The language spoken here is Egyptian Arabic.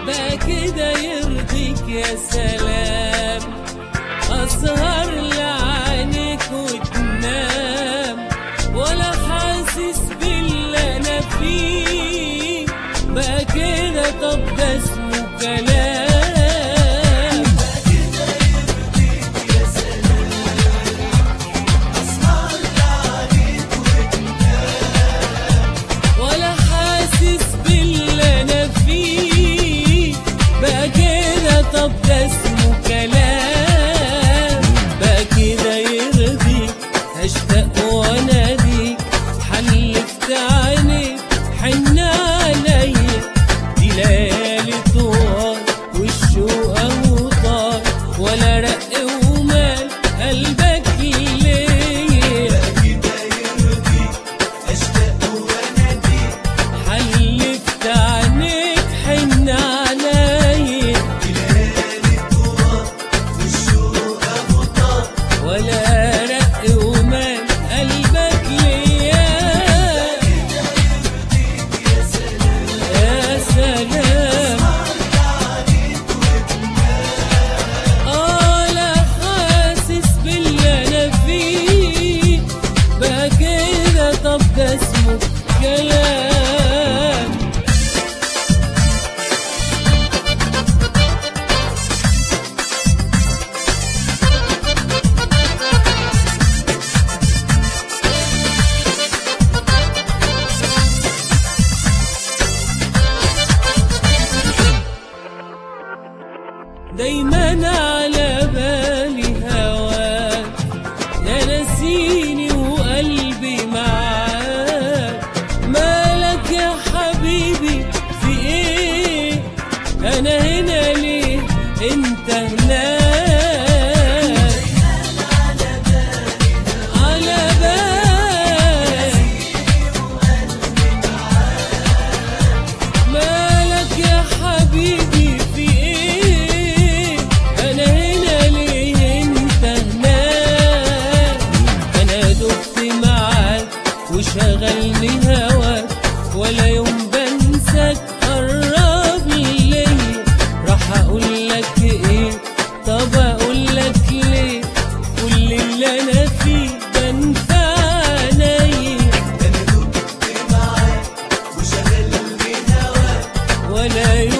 بقى كده يرضيك يا سلام أسهر لعينيك وتنام ولا حاسس باللي أنا فيه بقى كده طب ده اسمه كلام ولا حاسس باللي انا فيه بقى كده طب ده اسمه كلام بقى كده يرضيك اشتاق واناديك حلفت عينيك حن عليا دي ليالي طوال والشوق اهو طار ولا رق ومال قلبك ليا حلفت عينيك حن عليا ولا رق ومال قلبك ليا يا سلام اه لا حاسس باللي انا فيه بقى كده طب ده اسمه كلام دايما على بالي هواك يا نسيني وقلبي معاك مالك يا حبيبي في ايه انا هنا ليه انت هناك على بالي مالك يا حبيبي في ايه انا هنا ليه انت هناك انا دبت معاك وشغلني هواك ولا يوم بنساك قرب ليا راح اقول لك ايه طب اقول لك ليه كل اللي انا فيه بنفع عينيا ولا يوم